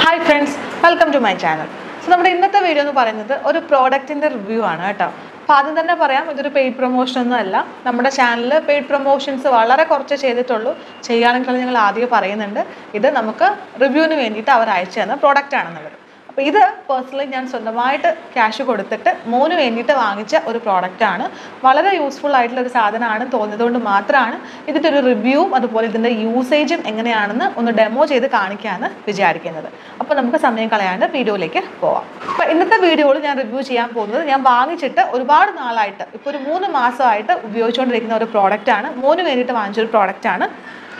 hi friends welcome to my channel so നമ്മുടെ ഇന്നത്തെ video എന്ന് പറയുന്നത് ഒരു പ്രോഡക്റ്റിൻ്റെ റിവ്യൂ ആണ് കേട്ടോ അപ്പോൾ ആദ്യം തന്നെ പറയാം ഇതൊരു പെയ്ഡ് പ്രൊമോഷൻ ഒന്നും അല്ല നമ്മുടെ ചാനലിൽ പെയ്ഡ് പ്രൊമോഷൻസ് വളരെ കുറച്ച് ചെയ്തിട്ടുള്ളൂ ചെയ്യുകയാണെങ്കിൽ ഞങ്ങൾ ആദ്യം പറയുന്നുണ്ട് ഇത് നമുക്ക് റിവ്യൂവിന് വേണ്ടിയിട്ട് അവർ അയച്ചു തന്ന പ്രോഡക്റ്റ് ആണെന്നുള്ളത് അപ്പോൾ ഇത് പേഴ്സണലി ഞാൻ സ്വന്തമായിട്ട് ക്യാഷ് കൊടുത്തിട്ട് മോന് വേണ്ടിയിട്ട് വാങ്ങിച്ച ഒരു പ്രോഡക്റ്റ് ആണ് വളരെ യൂസ്ഫുൾ ആയിട്ടുള്ള ഒരു സാധനമാണ് തോന്നിയതുകൊണ്ട് മാത്രമാണ് ഇതിൻ്റെ ഒരു റിവ്യൂവും അതുപോലെ ഇതിൻ്റെ യൂസേജും എങ്ങനെയാണെന്ന് ഒന്ന് ഡെമോ ചെയ്ത് കാണിക്കാമെന്ന് വിചാരിക്കുന്നത് അപ്പോൾ നമുക്ക് സമയം കളയാണ്ട് വീഡിയോയിലേക്ക് പോവാം അപ്പോൾ ഇന്നത്തെ വീഡിയോയിൽ ഞാൻ റിവ്യൂ ചെയ്യാൻ പോകുന്നത് ഞാൻ വാങ്ങിച്ചിട്ട് ഒരുപാട് നാളായിട്ട് ഇപ്പോൾ ഒരു മൂന്ന് മാസമായിട്ട് ഉപയോഗിച്ചുകൊണ്ടിരിക്കുന്ന ഒരു പ്രോഡക്റ്റ് ആണ് മോന് വേണ്ടിയിട്ട് വാങ്ങിച്ചൊരു പ്രോഡക്റ്റ് ആണ്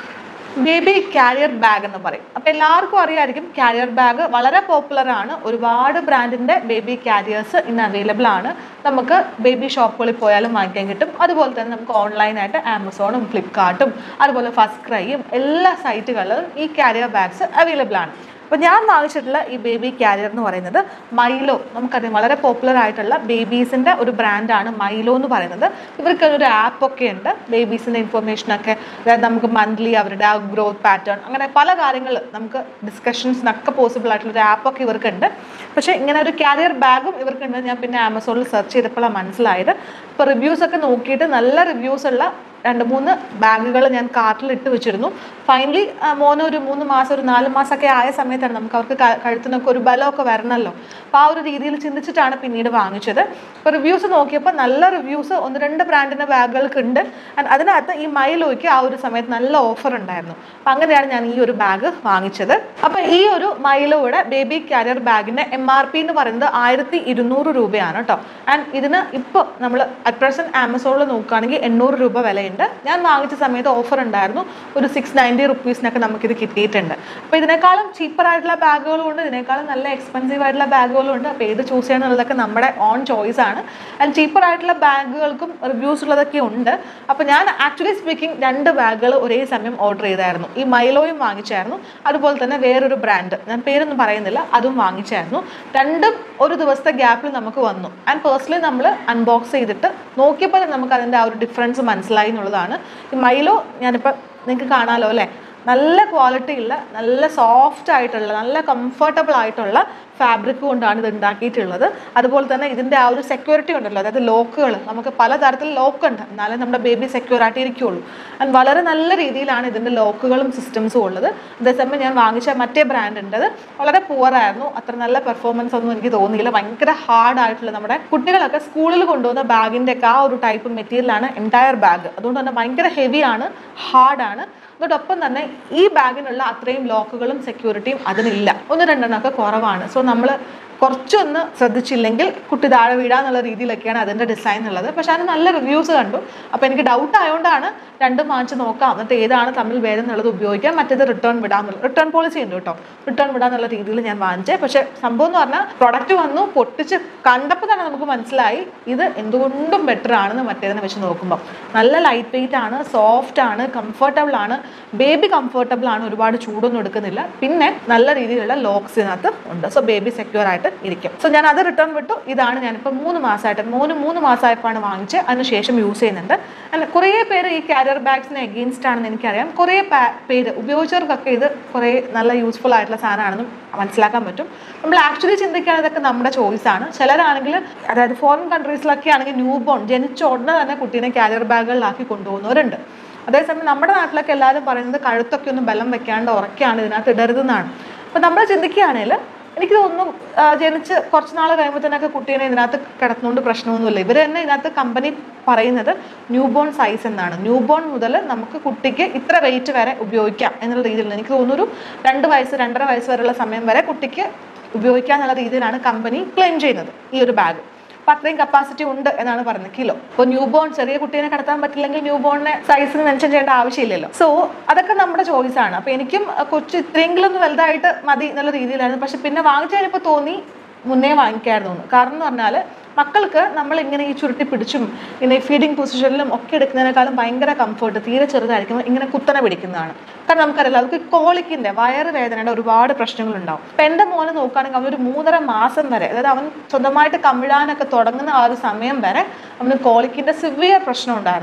ബേബി കാരിയർ ബാഗ് എന്ന് പറയും അപ്പോൾ എല്ലാവർക്കും അറിയാമായിരിക്കും കാരിയർ ബാഗ് വളരെ പോപ്പുലർ ആണ് ഒരുപാട് ബ്രാൻഡിൻ്റെ ബേബി കാരിയേഴ്സ് ഇന്ന് അവൈലബിൾ ആണ് നമുക്ക് ബേബി ഷോപ്പുകളിൽ പോയാലും വാങ്ങിക്കാൻ കിട്ടും അതുപോലെ തന്നെ നമുക്ക് ഓൺലൈനായിട്ട് ആമസോണും ഫ്ലിപ്കാർട്ടും അതുപോലെ ഫസ്റ്റ് ക്രൈയും എല്ലാ സൈറ്റുകളിലും ഈ കാരിയർ ബാഗ്സ് അവൈലബിൾ ആണ് അപ്പോൾ ഞാൻ വാങ്ങിച്ചിട്ടുള്ള ഈ ബേബി കാരിയർ എന്ന് പറയുന്നത് മൈലോ നമുക്കറിയാം വളരെ പോപ്പുലർ ആയിട്ടുള്ള ബേബീസിൻ്റെ ഒരു ബ്രാൻഡാണ് മൈലോ എന്ന് പറയുന്നത് ഇവർക്ക് ഒരു ആപ്പൊക്കെ ഉണ്ട് ബേബീസിൻ്റെ ഇൻഫർമേഷനൊക്കെ അതായത് നമുക്ക് മന്ത്ലി അവരുടെ ആ ഗ്രോത്ത് പാറ്റേൺ അങ്ങനെ പല കാര്യങ്ങൾ നമുക്ക് ഡിസ്കഷൻസിനൊക്കെ പോസിബിൾ ആയിട്ടുള്ള ഒരു ആപ്പൊക്കെ ഇവർക്കുണ്ട് പക്ഷേ ഇങ്ങനെ ഒരു കാരിയർ ബാഗും ഇവർക്കുണ്ട് ഞാൻ പിന്നെ ആമസോണിൽ സെർച്ച് ചെയ്തപ്പോഴാണ് മനസ്സിലായത് ഇപ്പോൾ റിവ്യൂസ് ഒക്കെ നോക്കിയിട്ട് നല്ല റിവ്യൂസ് ഉള്ള രണ്ട് മൂന്ന് ബാഗുകൾ ഞാൻ കാർട്ടിൽ ഇട്ട് വെച്ചിരുന്നു ഫൈനലി മോന് ഒരു മൂന്ന് മാസം ഒരു നാല് മാസമൊക്കെ ആയ സമയത്താണ് നമുക്ക് അവർക്ക് ക- കഴുത്തിനൊക്കെ ഒരു ബലമൊക്കെ വരണമല്ലോ അപ്പോൾ ആ ഒരു രീതിയിൽ ചിന്തിച്ചിട്ടാണ് പിന്നീട് വാങ്ങിച്ചത് അപ്പോൾ റിവ്യൂസ് നോക്കിയപ്പോൾ നല്ല റിവ്യൂസ് ഒന്ന് രണ്ട് ബ്രാൻഡിൻ്റെ ബാഗുകൾക്ക് ഉണ്ട് And അതിനകത്ത് ഈ മൈലോയ്ക്ക് ആ ഒരു സമയത്ത് നല്ല ഓഫർ ഉണ്ടായിരുന്നു അപ്പോൾ അങ്ങനെയാണ് ഞാൻ ഈ ഒരു ബാഗ് വാങ്ങിച്ചത് അപ്പോൾ ഈ ഒരു മൈലോയുടെ ബേബി കാരിയർ ബാഗിൻ്റെ എം ആർ പി എന്ന് പറയുന്നത് ആയിരത്തി ഇരുന്നൂറ് രൂപയാണ് കേട്ടോ ആൻഡ് ഇതിന് ഇപ്പോൾ നമ്മൾ അറ്റ് പ്രസൻറ്റ് ആമസോണിൽ നോക്കുകയാണെങ്കിൽ എണ്ണൂറ് രൂപ വിലയുണ്ട് ഞാൻ വാങ്ങിച്ച സമയത്ത് ഓഫർ ഉണ്ടായിരുന്നു ഒരു സിക്സ് നയൻറ്റി റുപ്പീസിനൊക്കെ നമുക്കിത് കിട്ടിയിട്ടുണ്ട് അപ്പോൾ ഇതിനേക്കാളും ചീപ്പർ ആയിട്ടുള്ള ബാഗുകളും ഉണ്ട് ഇതിനേക്കാളും നല്ല എക്സ്പെൻസീവ് ആയിട്ടുള്ള ബാഗുകളും ഉണ്ട് അപ്പോൾ ഏത് ചൂസ് ചെയ്യണമെന്നുള്ളതൊക്കെ നമ്മുടെ ഓൺ ചോയ്സ് ആണ് ആൻഡ് ചീപ്പർ ആയിട്ടുള്ള ബാഗുകൾക്കും റിവ്യൂസ് ഉള്ളതൊക്കെ ഉണ്ട് അപ്പോൾ ഞാൻ ആക്ച്വലി സ്പീക്കിംഗ് രണ്ട് ബാഗുകൾ ഒരേ സമയം ഓർഡർ ചെയ്തായിരുന്നു ഈ മൈലോയും വാങ്ങിച്ചായിരുന്നു അതുപോലെ തന്നെ വേറൊരു ബ്രാൻഡ് ഞാൻ പേരൊന്നും പറയുന്നില്ല അതും വാങ്ങിച്ചായിരുന്നു രണ്ടും ഒരു ദിവസത്തെ ഗ്യാപ്പിൽ നമുക്ക് വന്നു ആൻഡ് പേഴ്സണലി നമ്മൾ അൺബോക്സ് ചെയ്തിട്ട് നോക്കിയപ്പോൾ നമുക്ക് അതിൻ്റെ ആ ഒരു ഡിഫറൻസ് മനസ്സിലായി എന്നുള്ളതാണ് ഈ മൈലോ ഞാനിപ്പോൾ നിങ്ങൾക്ക് കാണാമല്ലോ അല്ലേ നല്ല ക്വാളിറ്റി ഉള്ള നല്ല സോഫ്റ്റ് ആയിട്ടുള്ള നല്ല കംഫർട്ടബിൾ ആയിട്ടുള്ള ഫാബ്രിക് കൊണ്ടാണ് ഇത് ഉണ്ടാക്കിയിട്ടുള്ളത് അതുപോലെ തന്നെ ഇതിൻ്റെ ആ ഒരു സെക്യൂരിറ്റി ഉണ്ടല്ലോ അതായത് ലോക്കുകൾ നമുക്ക് പലതരത്തിൽ ലോക്ക് ഉണ്ട് എന്നാലേ നമ്മുടെ ബേബി സെക്യൂർ ആയിട്ട് ഇരിക്കുകയുള്ളൂ ആൻഡ് വളരെ നല്ല രീതിയിലാണ് ഇതിൻ്റെ ലോക്കുകളും സിസ്റ്റംസും ഉള്ളത് അതേസമയം ഞാൻ വാങ്ങിച്ച മറ്റേ ബ്രാൻഡ് ഉണ്ട് അത് വളരെ പുവർ ആയിരുന്നു അത്ര നല്ല പെർഫോമൻസ് ഒന്നും എനിക്ക് തോന്നിയില്ല ഭയങ്കര ഹാർഡ് ആയിട്ടുള്ള നമ്മുടെ കുട്ടികളൊക്കെ സ്കൂളിൽ കൊണ്ടുപോകുന്ന ബാഗിൻ്റെ ഒക്കെ ആ ഒരു ടൈപ്പ് മെറ്റീരിയലാണ് എൻറ്റയർ ബാഗ് അതുകൊണ്ട് തന്നെ ഭയങ്കര ഹെവിയാണ് ഹാർഡാണ് അതോടൊപ്പം തന്നെ ഈ ബാഗിനുള്ള അത്രയും ലോക്കുകളും സെക്യൂരിറ്റിയും അതിനില്ല ഒന്ന് രണ്ടെണ്ണമൊക്കെ കുറവാണ് സോ നമ്മൾ കുറച്ചൊന്ന് ശ്രദ്ധിച്ചില്ലെങ്കിൽ കുട്ടി താഴെ വീഴാന്നുള്ള രീതിയിലൊക്കെയാണ് അതിൻ്റെ ഡിസൈൻ ഉള്ളത് പക്ഷെ അതിന് നല്ല റിവ്യൂസ് കണ്ടു അപ്പോൾ എനിക്ക് ഡൗട്ട് ആയതുകൊണ്ടാണ് രണ്ടും വാങ്ങിച്ച് നോക്കാം എന്നിട്ട് ഏതാണ് തമ്മിൽ ഭേദം എന്നുള്ളത് ഉപയോഗിക്കാം മറ്റേത് റിട്ടേൺ വിടാന്നുള്ള റിട്ടേൺ പോളിസി ഉണ്ട് കേട്ടോ റിട്ടേൺ വിടാന്നുള്ള രീതിയിൽ ഞാൻ വാങ്ങിച്ചേ പക്ഷേ സംഭവം എന്ന് പറഞ്ഞാൽ പ്രൊഡക്റ്റ് വന്നു പൊട്ടിച്ച് കണ്ടപ്പോൾ തന്നെ നമുക്ക് മനസ്സിലായി ഇത് എന്തുകൊണ്ടും ബെറ്റർ ആണെന്ന് മറ്റേതിനെ വെച്ച് നോക്കുമ്പോൾ നല്ല ലൈറ്റ് വെയിറ്റ് ആണ് സോഫ്റ്റ് ആണ് കംഫർട്ടബിൾ ആണ് ബേബി കംഫർട്ടബിൾ ആണ് ഒരുപാട് ചൂടൊന്നും എടുക്കുന്നില്ല പിന്നെ നല്ല രീതിയിലുള്ള ലോക്സ് ഇതിനകത്ത് ഉണ്ട് സോ ബേബി സെക്യൂർ ആയിട്ട് ഇരിക്കും സോ ഞാൻ അത് റിട്ടേൺ വിട്ടു ഇതാണ് ഞാനിപ്പോൾ മൂന്ന് മാസമായിട്ട് മൂന്ന് മൂന്ന് മാസമായപ്പോഴാണ് വാങ്ങിച്ച് അതിനുശേഷം യൂസ് ചെയ്യുന്നുണ്ട് അല്ല കുറേ പേര് ഈ കാരിയർ ബാഗ്സിന് എഗെയിൻസ്റ്റ് ആണെന്ന് എനിക്കറിയാം കുറേ പാ- പേര് ഉപയോഗിച്ചവർക്കൊക്കെ ഇത് കുറേ നല്ല യൂസ്ഫുൾ ആയിട്ടുള്ള സാധനമാണെന്നും മനസ്സിലാക്കാൻ പറ്റും നമ്മൾ ആക്ച്വലി ചിന്തിക്കുകയാണെങ്കിൽ ഇതൊക്കെ നമ്മുടെ ചോയ്സാണ് ചിലരാണെങ്കിൽ അതായത് ഫോറിൻ കൺട്രീസിലൊക്കെ ആണെങ്കിൽ ന്യൂ ബോൺ ജനിച്ച ഉടനെ തന്നെ കുട്ടീനെ കാരിയർ ബാഗുകളിലാക്കി കൊണ്ടുപോകുന്നവരുണ്ട് അതേസമയം നമ്മുടെ നാട്ടിലൊക്കെ എല്ലാവരും പറയുന്നത് കഴുത്തൊക്കെ ഒന്ന് ബലം വെക്കാണ്ട് ഉറക്കെയാണ് ഇതിനകത്ത് ഇടരുതെന്നാണ് അപ്പോൾ നമ്മൾ ചിന്തിക്കുകയാണെങ്കിൽ എനിക്ക് തോന്നുന്നു ആ, ജനിച്ച് കുറച്ച് നാൾ കഴിയുമ്പോഴത്തേനൊക്കെ കുട്ടീനെ ഇതിനകത്ത് കിടന്നുകൊണ്ട് പ്രശ്നമൊന്നുമില്ല ഇവർ തന്നെ ഇതിനകത്ത് കമ്പനി പറയുന്നത് ന്യൂ ബോൺ സൈസ് എന്നാണ് ന്യൂ ബോൺ മുതൽ നമുക്ക് കുട്ടിക്ക് ഇത്ര വെയിറ്റ് വരെ ഉപയോഗിക്കാം എന്നുള്ള രീതിയിൽ എനിക്ക് തോന്നുന്നു ഒരു രണ്ട് വയസ്സ് രണ്ടര വയസ്സ് വരെയുള്ള സമയം വരെ കുട്ടിക്ക് ഉപയോഗിക്കാം എന്നുള്ള രീതിയിലാണ് കമ്പനി ക്ലെയിം ചെയ്യുന്നത് ഈ ഒരു ബാഗ് അപ്പം അത്രയും കപ്പാസിറ്റി ഉണ്ട് എന്നാണ് പറയുന്നത് കിലോ ഇപ്പോൾ ന്യൂ ബോൺ ചെറിയ കുട്ടീനെ കടത്താൻ പറ്റില്ലെങ്കിൽ ന്യൂ ബോണിനെ സൈസിന് മെൻഷൻ ചെയ്യേണ്ട ആവശ്യമില്ലല്ലോ സോ അതൊക്കെ നമ്മുടെ ചോയ്സ് ആണ് അപ്പോൾ എനിക്കും അഹ്, കൊച്ചു ഇത്രയെങ്കിലും ഒന്ന് വലുതായിട്ട് മതി എന്നുള്ള രീതിയിലായിരുന്നു പക്ഷെ പിന്നെ വാങ്ങിച്ചു കഴിഞ്ഞപ്പോൾ തോന്നി മുന്നേ വാങ്ങിക്കായിരുന്നു എന്ന് കാരണം എന്ന് പറഞ്ഞാൽ മക്കൾക്ക് നമ്മൾ ഇങ്ങനെ ഈ ചുരുട്ടി പിടിച്ചും ഇങ്ങനെ ഫീഡിങ് പൊസിഷനിലും ഒക്കെ എടുക്കുന്നതിനേക്കാളും ഭയങ്കര കംഫർട്ട് തീരെ ചെറുതായിരിക്കും ഇങ്ങനെ കുത്തനെ പിടിക്കുന്നതാണ് കാരണം നമുക്കറിയില്ല അവർക്ക് കോളിക്കിൻ്റെ വയറ് വേദനയുടെ ഒരുപാട് പ്രശ്നങ്ങളുണ്ടാവും അപ്പം എൻ്റെ മോനെ നോക്കുകയാണെങ്കിൽ അവനൊരു മൂന്നര മാസം വരെ അതായത് അവൻ സ്വന്തമായിട്ട് കമിഴാനൊക്കെ തുടങ്ങുന്ന ആ ഒരു സമയം വരെ അവന് കോളിക്കിൻ്റെ സിവിയർ പ്രശ്നം ഉണ്ടായിരുന്നു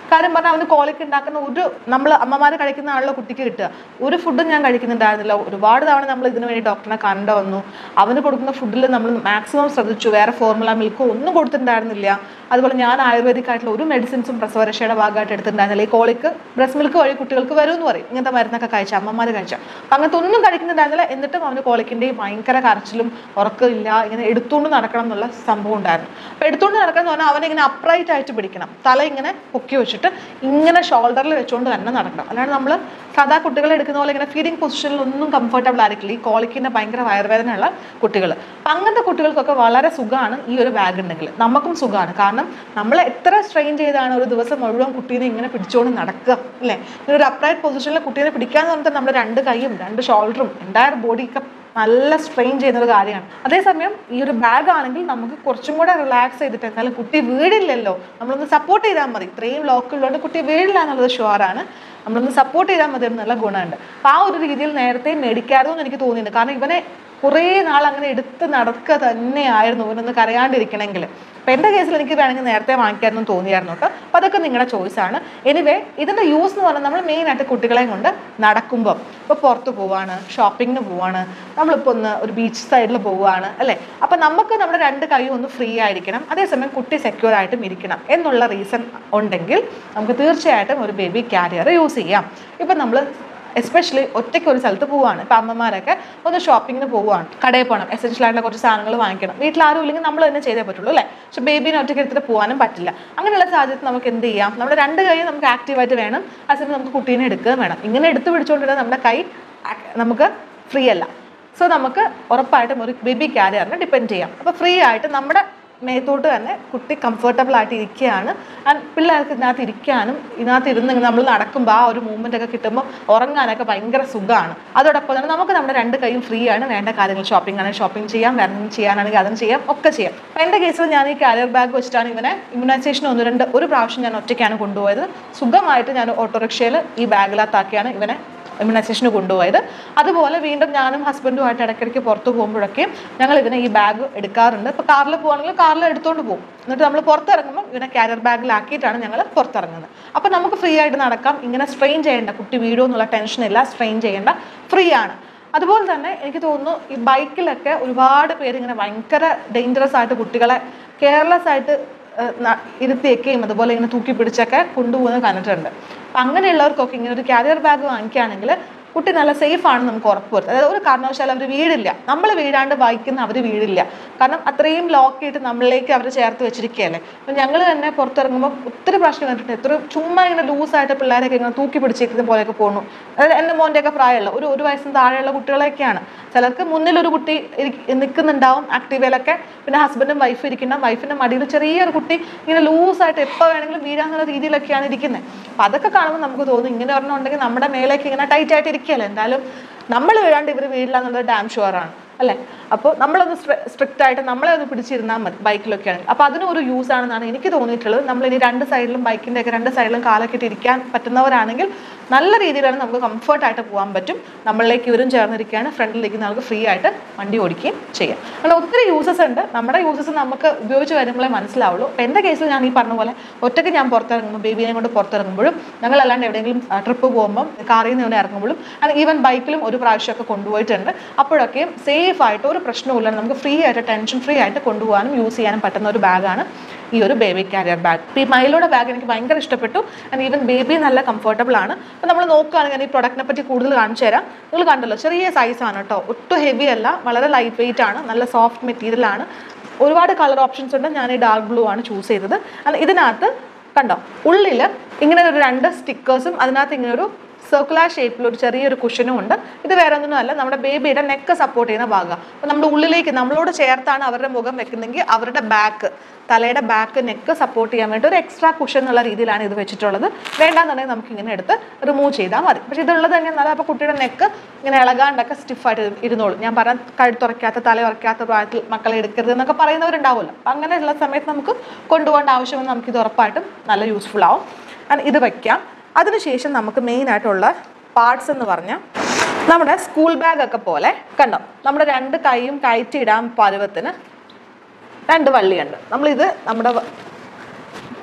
കാര്യം പറഞ്ഞാൽ അവന് കോളിക്ക് ഉണ്ടാക്കുന്ന ഒരു നമ്മൾ അമ്മമാർ കഴിക്കുന്ന ആണല്ലോ കുട്ടിക്ക് കിട്ടുക ഒരു ഫുഡും ഞാൻ കഴിക്കുന്നുണ്ടായിരുന്നില്ല ഒരുപാട് തവണ നമ്മൾ ഇതിനു വേണ്ടി ഡോക്ടറിനെ കണ്ടു വന്നു അവന് കൊടുക്കുന്ന ഫുഡിൽ നമ്മൾ മാക്സിമം ശ്രദ്ധിച്ചു വേറെ ഫോർമുല മിൽക്കോ ഒന്നും കൊടുത്തിട്ടുണ്ടായിരുന്നില്ല അതുപോലെ ഞാൻ ആയുർവേദിക് ആയിട്ടുള്ള ഒരു മെഡിസിൻസും പ്രസവരക്ഷയുടെ ഭാഗമായിട്ട് എടുത്തിട്ടുണ്ടായിരുന്നില്ല ഈ കോളിക്ക് ബ്രസ്റ്റ് മിൽക്ക് വഴി കുട്ടികൾക്ക് വരും എന്ന് പറയും ഇങ്ങനത്തെ മരുന്നൊക്കെ കഴിച്ച അമ്മമാർ കഴിച്ച അപ്പം അങ്ങനത്തെ ഒന്നും കഴിക്കുന്നുണ്ടായിരുന്നില്ല എന്നിട്ടും അവന് കോളിക്കിൻ്റെയും ഭയങ്കര കരച്ചിലും ഉറക്കമില്ല ഇങ്ങനെ എടുത്തുകൊണ്ട് നടക്കണം എന്നുള്ള സംഭവം ഉണ്ടായിരുന്നു അപ്പോൾ എടുത്തുകൊണ്ട് നടക്കണം എന്ന് പറഞ്ഞാൽ അവനെ ഇങ്ങനെ അപ്രൈറ്റ് ആയിട്ട് പിടിക്കണം തല ഇങ്ങനെ പൊക്കി വെച്ചിട്ട് ഇങ്ങനെ ഷോൾഡറിൽ വെച്ചുകൊണ്ട് തന്നെ നടക്കണം അല്ലാണ്ട് നമ്മൾ സാധാ കുട്ടികളെ എടുക്കുന്ന പോലെ ഇങ്ങനെ ഫീഡിങ് പൊസിഷനിൽ ഒന്നും കംഫർട്ടബിൾ ആയിരിക്കില്ല ഈ കോളിക്കിൻ്റെ ഭയങ്കര വയറുവേദനയുള്ള കുട്ടികൾ അപ്പം അങ്ങനത്തെ കുട്ടികൾക്കൊക്കെ വളരെ സുഖമാണ് ഈ ഒരു ബാഗ് ഉണ്ടെങ്കിൽ നമുക്കും സുഖമാണ് കാരണം നമ്മൾ എത്ര സ്ട്രെയിൻ ചെയ്താണ് ഒരു ദിവസം മുഴുവൻ കുട്ടീനെ ഇങ്ങനെ പിടിച്ചുകൊണ്ട് നടക്കുക അല്ലേ ഇങ്ങനെ ഒരു അപ്രൈറ്റ് പൊസിഷനിൽ കുട്ടീനെ പിടിക്കാന്ന് പറഞ്ഞിട്ട് നമ്മുടെ രണ്ട് കൈയും രണ്ട് ഷോൾഡറും എൻ്റയർ ബോഡിയൊക്കെ നല്ല സ്ട്രെയിൻ ചെയ്യുന്ന ഒരു കാര്യമാണ് അതേസമയം ഈ ഒരു ബാഗ് ആണെങ്കിൽ നമുക്ക് കുറച്ചും കൂടെ റിലാക്സ് ചെയ്തിട്ട് എന്നാലും കുട്ടി വീടില്ലല്ലോ നമ്മളൊന്ന് സപ്പോർട്ട് ചെയ്താൽ മതി ഇത്രയും ലോക്ക് ഉള്ളതുകൊണ്ട് കുട്ടി വീടില്ല എന്നുള്ളത് ഷുവറാണ് നമ്മളൊന്ന് സപ്പോർട്ട് ചെയ്താൽ മതി എന്നുള്ള ഗുണമുണ്ട് അപ്പോൾ ആ ഒരു രീതിയിൽ നേരത്തെ മേടിക്കാറോ എന്ന് എനിക്ക് തോന്നിയിട്ടുണ്ട് കാരണം ഇവനെ കുറേ നാൾ അങ്ങനെ എടുത്ത് നടക്കുക തന്നെയായിരുന്നു ഇവനൊന്ന് കരയാണ്ടിരിക്കണമെങ്കിൽ അപ്പം എൻ്റെ കേസിൽ എനിക്ക് വേണമെങ്കിൽ നേരത്തെ വാങ്ങിക്കാമെന്ന് തോന്നിയായിരുന്നു കേട്ടോ അപ്പോൾ അതൊക്കെ നിങ്ങളുടെ ചോയ്സാണ് എനിവേ ഇതിൻ്റെ യൂസ് എന്ന് പറഞ്ഞാൽ നമ്മൾ മെയിനായിട്ട് കുട്ടികളെയും കൊണ്ട് നടക്കുമ്പോൾ ഇപ്പോൾ പുറത്ത് പോവാണ് ഷോപ്പിങ്ങിന് പോവാണ് നമ്മളിപ്പോൾ ഒന്ന് ഒരു ബീച്ച് സൈഡിൽ പോവുകയാണ് അല്ലേ അപ്പം നമുക്ക് നമ്മുടെ രണ്ട് കൈയും ഒന്ന് ഫ്രീ ആയിരിക്കണം അതേസമയം കുട്ടി സെക്യൂർ ആയിട്ടും ഇരിക്കണം എന്നുള്ള റീസൺ ഉണ്ടെങ്കിൽ നമുക്ക് തീർച്ചയായിട്ടും ഒരു ബേബി ക്യാരിയർ യൂസ് ചെയ്യാം ഇപ്പം നമ്മൾ എസ്പെഷ്യലി ഒറ്റയ്ക്ക് ഒരു സ്ഥലത്ത് പോവുകയാണ് ഇപ്പം അമ്മമാരൊക്കെ ഒന്ന് ഷോപ്പിങ്ങിന് പോവുകയാണ് കടയിൽ പോകണം എസെൻഷ്യൽ ആയിട്ടുള്ള കുറച്ച് സാധനങ്ങൾ വാങ്ങിക്കണം വീട്ടിൽ ആരും ഇല്ലെങ്കിൽ നമ്മൾ തന്നെ ചെയ്തേ പറ്റുള്ളൂ അല്ലേ പക്ഷെ ബേബീനെ ഒറ്റയ്ക്ക് എടുത്തിട്ട് പോകാനും പറ്റില്ല അങ്ങനെയുള്ള സാഹചര്യത്തിൽ നമുക്ക് എന്ത് ചെയ്യാം നമ്മുടെ രണ്ട് കൈ നമുക്ക് ആക്റ്റീവായിട്ട് വേണം അതേസമയം നമുക്ക് കുട്ടീനെ എടുക്കുകയും വേണം ഇങ്ങനെ എടുത്ത് പിടിച്ചുകൊണ്ടിരുന്ന നമ്മുടെ കൈ ആക്- നമുക്ക് ഫ്രീ അല്ല സോ നമുക്ക് ഉറപ്പായിട്ടും ഒരു ബേബി ക്യാരിയറിനെ ഡിപ്പെൻഡ് ചെയ്യാം അപ്പോൾ ഫ്രീ ആയിട്ട് നമ്മുടെ മേത്തോട്ട് തന്നെ കുട്ടി കംഫർട്ടബിൾ ആയിട്ട് ഇരിക്കുകയാണ് ആൻഡ് പിള്ളേർക്ക് ഇതിനകത്ത് ഇരിക്കാനും ഇതിനകത്ത് ഇരുന്ന് ഇങ്ങനെ നമ്മൾ നടക്കുമ്പോൾ ആ ഒരു മൂവ്മെൻ്റ് ഒക്കെ കിട്ടുമ്പോൾ ഉറങ്ങാനൊക്കെ ഭയങ്കര സുഖമാണ് അതോടൊപ്പം തന്നെ നമുക്ക് നമ്മുടെ രണ്ട് കൈയും ഫ്രീ ആണ് വേണ്ട കാര്യങ്ങൾ ഷോപ്പിംഗ് ആണെങ്കിൽ ഷോപ്പിംഗ് ചെയ്യാം വേറെ എന്തെങ്കിലും ചെയ്യാനാണെങ്കിൽ അതും ചെയ്യാം ഒക്കെ ചെയ്യാം അപ്പോൾ എൻ്റെ കേസിൽ ഞാൻ ഈ കാരിയർ ബാഗ് വെച്ചിട്ടാണ് ഇവനെ ഇമ്മ്യൂണൈസേഷൻ ഒന്ന് രണ്ട് ഒരു പ്രാവശ്യം ഞാൻ ഒറ്റയ്ക്കാണ് കൊണ്ടുപോയത് സുഖമായിട്ട് ഞാൻ ഓട്ടോറിക്ഷയിൽ ഈ ബാഗിനകത്താക്കിയാണ് ഇവനെ ഇമ്മ്യൂണൈസേഷന് കൊണ്ടുപോയത് അതുപോലെ വീണ്ടും ഞാനും ഹസ്ബൻഡുമായിട്ട് ഇടയ്ക്കിടയ്ക്ക് പുറത്ത് പോകുമ്പോഴൊക്കെ ഞങ്ങൾ ഇതിനെ ഈ ബാഗ് എടുക്കാറുണ്ട് ഇപ്പോൾ കാറിൽ പോകുകയാണെങ്കിൽ കാറിൽ എടുത്തുകൊണ്ട് പോകും എന്നിട്ട് നമ്മൾ പുറത്തിറങ്ങുമ്പോൾ ഇവനെ ക്യാരിയർ ബാഗിലാക്കിയിട്ടാണ് ഞങ്ങൾ പുറത്തിറങ്ങുന്നത് അപ്പോൾ നമുക്ക് ഫ്രീ ആയിട്ട് നടക്കാം ഇങ്ങനെ സ്ട്രെയിൻ ചെയ്യേണ്ട കുട്ടി വീഴുമോ എന്നുള്ള ടെൻഷനില്ല സ്ട്രെയിൻ ചെയ്യേണ്ട ഫ്രീ ആണ് അതുപോലെ തന്നെ എനിക്ക് തോന്നുന്നു ഈ ബൈക്കിലൊക്കെ ഒരുപാട് പേര് ഇങ്ങനെ ഭയങ്കര ഡേഞ്ചറസ് ആയിട്ട് കുട്ടികളെ കെയർലെസ് ആയിട്ട് ഏഹ്, ന- ഇരുത്തിയൊക്കെയും അതുപോലെ ഇങ്ങനെ തൂക്കി പിടിച്ചൊക്കെ കൊണ്ടുപോകുന്നത് കണ്ടിട്ടുണ്ട് അപ്പം അങ്ങനെയുള്ളവർക്കൊക്കെ ഇങ്ങനെ ഒരു ക്യാരിയർ ബാഗ് വാങ്ങിക്കുകയാണെങ്കിൽ കുട്ടി നല്ല സേഫ് ആണെന്ന് നമുക്ക് ഉറപ്പ് വരുത്തും അതായത് ഒരു കാരണവശാലും അവർ വീടില്ല നമ്മൾ വീഴാണ്ട് ബൈക്കിൽ അവർ വീടില്ല കാരണം അത്രയും ലോക്ക് ചെയ്തിട്ട് നമ്മളിലേക്ക് അവർ ചേർത്ത് വെച്ചിരിക്കുകയല്ലേ അപ്പം ഞങ്ങൾ തന്നെ പുറത്തിറങ്ങുമ്പോൾ ഒത്തിരി പ്രാവശ്യം കണ്ടിട്ടുണ്ട് എത്ര ചുമ്മാ ഇങ്ങനെ ലൂസായിട്ട് പിള്ളേരൊക്കെ ഇങ്ങനെ തൂക്കി പിടിച്ചിരിക്കുന്ന പോലെയൊക്കെ പോകുന്നു അതായത് എൻ്റെ മോൻ്റെയൊക്കെ പ്രായമുള്ള ഒരു ഒരു വയസ്സിന് താഴെയുള്ള കുട്ടികളൊക്കെയാണ് ചിലർക്ക് മുന്നിൽ ഒരു കുട്ടി ഇരി- നിൽക്കുന്നുണ്ടാവും ആക്റ്റീവയിലൊക്കെ പിന്നെ ഹസ്ബൻഡും വൈഫ് ഇരിക്കുന്ന വൈഫിൻ്റെ മടിയിൽ ചെറിയൊരു കുട്ടി ഇങ്ങനെ ലൂസായിട്ട് എപ്പോൾ വേണമെങ്കിലും വീഴാന്നുള്ള രീതിയിലൊക്കെയാണ് ഇരിക്കുന്നത് അപ്പം അതൊക്കെ കാണുമ്പോൾ നമുക്ക് തോന്നും ഇങ്ങനെ ഒരെണ്ണം ഉണ്ടെങ്കിൽ നമ്മുടെ മേലേക്ക് ഇങ്ങനെ ടൈറ്റ് ആയിട്ട് ഇരിക്കുകയല്ലേ എന്തായാലും നമ്മൾ വീഴാണ്ട് ഇവർ വീഴില്ല എന്നുള്ളത് ഡാം ഷുവറാണ് അല്ലേ അപ്പോൾ നമ്മളൊന്ന് സ്ട്രിക്റ്റ് ആയിട്ട് നമ്മളെ ഒന്ന് പിടിച്ചിരുന്നാൽ മതി ബൈക്കിലൊക്കെ ആണെങ്കിൽ അപ്പോൾ അതിനും ഒരു യൂസ് ആണെന്നാണ് എനിക്ക് തോന്നിയിട്ടുള്ളത് നമ്മൾ ഇനി രണ്ട് സൈഡിലും ബൈക്കിൻ്റെ ഒക്കെ രണ്ട് സൈഡിലും കാലൊക്കെ ഇട്ട് ഇരിക്കാൻ പറ്റുന്നവരാണെങ്കിൽ നല്ല രീതിയിലാണ് നമുക്ക് കംഫർട്ടായിട്ട് പോകാൻ പറ്റും നമ്മളിലേക്ക് ഇവരും ചേർന്നിരിക്കുകയാണ് ഫ്രണ്ടിലിരിക്കുന്ന ആൾക്ക് ഫ്രീ ആയിട്ട് വണ്ടി ഓടിക്കുകയും ചെയ്യാം അങ്ങനെ ഒത്തിരി യൂസസ് ഉണ്ട് നമ്മുടെ യൂസസ് നമുക്ക് ഉപയോഗിച്ച് വരുമ്പോഴേ മനസ്സിലാവുള്ളൂ അപ്പോൾ എൻ്റെ കേസിൽ ഞാൻ ഈ പറഞ്ഞ പോലെ ഒറ്റയ്ക്ക് ഞാൻ പുറത്തിറങ്ങുമ്പോൾ ബേബിനെ കൊണ്ട് പുറത്തിറങ്ങുമ്പോഴും ഞങ്ങൾ അല്ലാണ്ട് എവിടെയെങ്കിലും ട്രിപ്പ് പോകുമ്പോൾ കാറിൽ നിന്ന് ഇവിടെ ഇറങ്ങുമ്പോഴും ആൻഡ് ഈവൻ ബൈക്കിലും ഒരു പ്രാവശ്യമൊക്കെ കൊണ്ടുപോയിട്ടുണ്ട് അപ്പോഴൊക്കെയും സേഫ് ആയിട്ട് ഒരു പ്രശ്നവുമില്ല നമുക്ക് ഫ്രീ ആയിട്ട് ടെൻഷൻ ഫ്രീ ആയിട്ട് കൊണ്ടുപോകാനും യൂസ് ചെയ്യാനും പറ്റുന്ന ഒരു ബാഗാണ് ഈ ഒരു ബേബി കാരിയർ ബാഗ് ഈ മയിലോടെ ബാഗ് എനിക്ക് ഭയങ്കര ഇഷ്ടപ്പെട്ടു ആൻഡ് ഈവൻ ബേബി നല്ല കംഫർട്ടബിൾ ആണ് അപ്പോൾ നമ്മൾ നോക്കുകയാണെങ്കിൽ ഈ പ്രൊഡക്റ്റിനെ പറ്റി കൂടുതൽ കാണിച്ചു തരാം നിങ്ങൾ കണ്ടല്ലോ ചെറിയ സൈസാണ് കേട്ടോ ഒട്ടും ഹെവി അല്ല വളരെ ലൈറ്റ് വെയിറ്റ് ആണ് നല്ല സോഫ്റ്റ് മെറ്റീരിയൽ ആണ് ഒരുപാട് കളർ ഓപ്ഷൻസ് ഉണ്ട് ഞാൻ ഈ ഡാർക്ക് ബ്ലൂ ആണ് ചൂസ് ചെയ്തത് and ഇതിനകത്ത് കണ്ടോ ഉള്ളിൽ ഇങ്ങനെ ഒരു രണ്ട് സ്റ്റിക്കേഴ്സും അതിനകത്ത് ഇങ്ങനെ ഒരു സർക്കുലർ ഷേപ്പിൽ ഒരു ചെറിയൊരു കുഷനും ഉണ്ട് ഇത് വേറെ ഒന്നും അല്ല നമ്മുടെ ബേബിയുടെ നെക്ക് സപ്പോർട്ട് ചെയ്യുന്ന ഭാഗം അപ്പോൾ നമ്മുടെ ഉള്ളിലേക്ക് നമ്മളോട് ചേർത്താണ് അവരുടെ മുഖം വെക്കുന്നെങ്കിൽ അവരുടെ ബാക്ക് തലയുടെ ബാക്ക് നെക്ക് സപ്പോർട്ട് ചെയ്യാൻ വേണ്ടി ഒരു എക്സ്ട്രാ കുഷൻ എന്നുള്ള രീതിയിലാണ് ഇത് വെച്ചിട്ടുള്ളത് വേണ്ടാന്നുണ്ടെങ്കിൽ നമുക്ക് ഇങ്ങനെ എടുത്ത് റിമൂവ് ചെയ്താൽ മതി പക്ഷേ ഇതുള്ളത് തന്നെ നല്ല അപ്പോൾ കുട്ടിയുടെ നെക്ക് ഇങ്ങനെ ഇളകാണ്ടൊക്കെ സ്റ്റിഫായിട്ട് ഇരുന്നോളും ഞാൻ പറഞ്ഞ കഴുത്തുറയ്ക്കാത്ത തല ഉറയ്ക്കാത്ത പ്രായത്തിൽ മക്കളെ എടുക്കരുത് എന്നൊക്കെ പറയുന്നവരുണ്ടാവുമല്ലോ അപ്പം അങ്ങനെയുള്ള സമയത്ത് നമുക്ക് കൊണ്ടുപോകേണ്ട ആവശ്യമെന്ന് നമുക്ക് ഇത് ഉറപ്പായിട്ടും നല്ല യൂസ്ഫുൾ ആവും And ഇത് വയ്ക്കാം അതിനുശേഷം നമുക്ക് മെയിൻ ആയിട്ടുള്ള പാർട്സ് എന്ന് പറഞ്ഞാൽ നമ്മുടെ സ്കൂൾ ബാഗ് ഒക്കെ പോലെ കണ്ടോ നമ്മുടെ രണ്ട് കൈയും കയറ്റിയിടാൻ പരുവത്തിന് രണ്ട് വള്ളിയുണ്ട് നമ്മളിത് നമ്മുടെ വ-